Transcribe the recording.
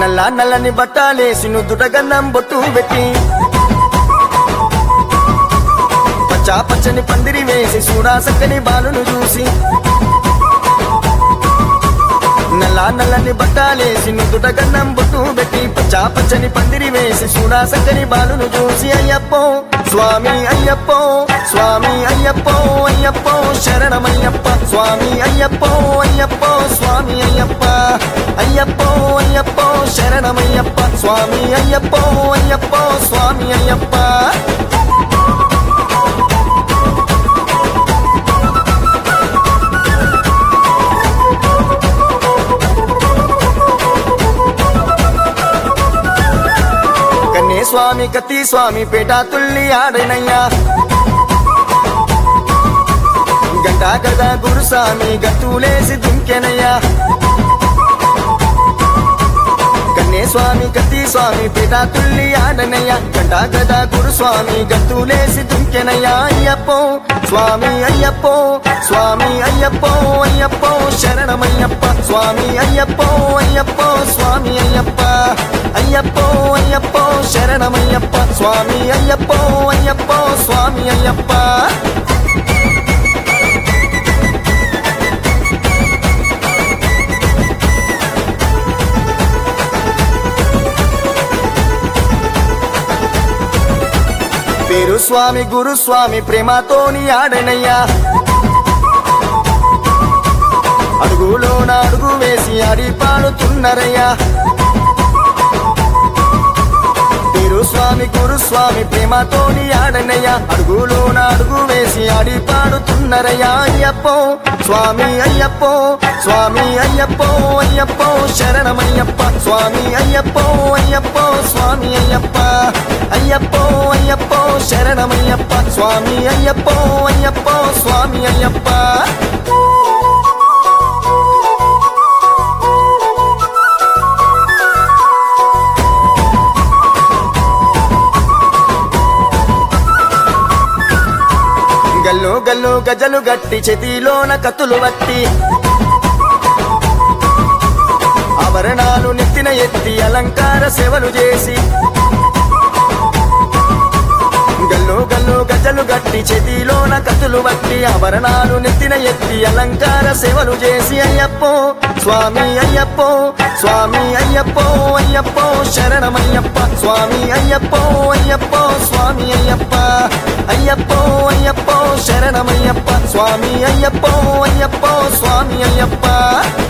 నల్ల నల్లని బట్టాలేసి నుదుటగన్నం బొట్టు పెట్టి పచ్చా పచ్చని పందిరి వేసి చూడా సక్కని బాలును చూసి నల్ల నల్లని బట్టాలేసి నుదుట గన్నం బొట్టు పెట్టి పచ్చా పచ్చని పందిరి వేసి చూడా సక్కని బాలును చూసి అయ్యప్పో స్వామి అయ్యప్పో స్వామి అయ్యప్పో అయ్యప్పో శరణమయ్యప్ప స్వామి అయ్యప్పో అయ్యప్పో స్వామి అయ్యప్ప అయ్యప్పో అయ్యప్పో శరణమయ్యప్ప స్వామి అయ్యప్పో అయ్యప్పో స్వామి అయ్యప్ప కన్నే స్వామి కత్తి స్వామి పేట తుల్లి ఆడనయ్యా గంటా గదా గురుస్వామి గట్టులేసి దుంకెనయ్యా కన్నే స్వామి కత్తి స్వామి పేట తుల్లి ఆడనయ్యా గంటా గదా గురుస్వామి గట్టులేసి దుంకెనయ్యా అయ్యప్పో స్వామి అయ్యప్పో స్వామి అయ్యప్పో అయ్యప్పో శరణమయ్యప్ప స్వామి అయ్యప్పో అయ్యప్పో స్వామి అయ్యప్ప అయ్యప్పో అయ్యప్పో శరణమయ్యప్ప స్వామి అయ్యప్పో అయ్యప్పో స్వామి అయ్యప్ప పేరు స్వామి గురు స్వామి ప్రేమతోని ఆడనయ్యా అడుగులోన అడుగు వేసి ఆడి పాడుతున్నారయ్యా పేరు స్వామి గురు స్వామి ప్రేమతోని ఆడనయ్యా అడుగులోన అడుగు వేసి ఆడి పాడుతున్నారయ్యా అయ్యప్పో స్వామి అయ్యప్పో స్వామి అయ్యప్పో అయ్యప్పో శరణమయ్యప్ప స్వామి అయ్యప్పో అయ్యప్పో స్వామి అయ్యప్ప అయ్యప్పో అయ్యప్పో శరణమయ్యప్ప స్వామి అయ్యప్పో అయ్యప్పో స్వామి అయ్యప్ప గల్లు గల్లు గజలు గట్టి చేతిలోన కత్తులు వట్టి ఆభరణాలు నెత్తిన ఎత్తి అలంకార సేవలు చేసి గల్లు గల్లు గజలు గట్టి చేతిలోన కత్తులు వట్టి ఆభరణాలు నెత్తిన ఎత్తి అలంకార సేవలు చేసి అయ్యప్పో స్వామి అయ్యప్పో స్వామి అయ్యప్పో అయ్యప్పో శరణమయ్యప్ప స్వామి అయ్యప్పో అయ్యప్పో స్వామి అయ్యప్ప అయ్యప్పో అయ్యప్పో శరణమయ్యప్ప స్వామి అయ్యప్పో అయ్యప్పో స్వామి అయ్యప్ప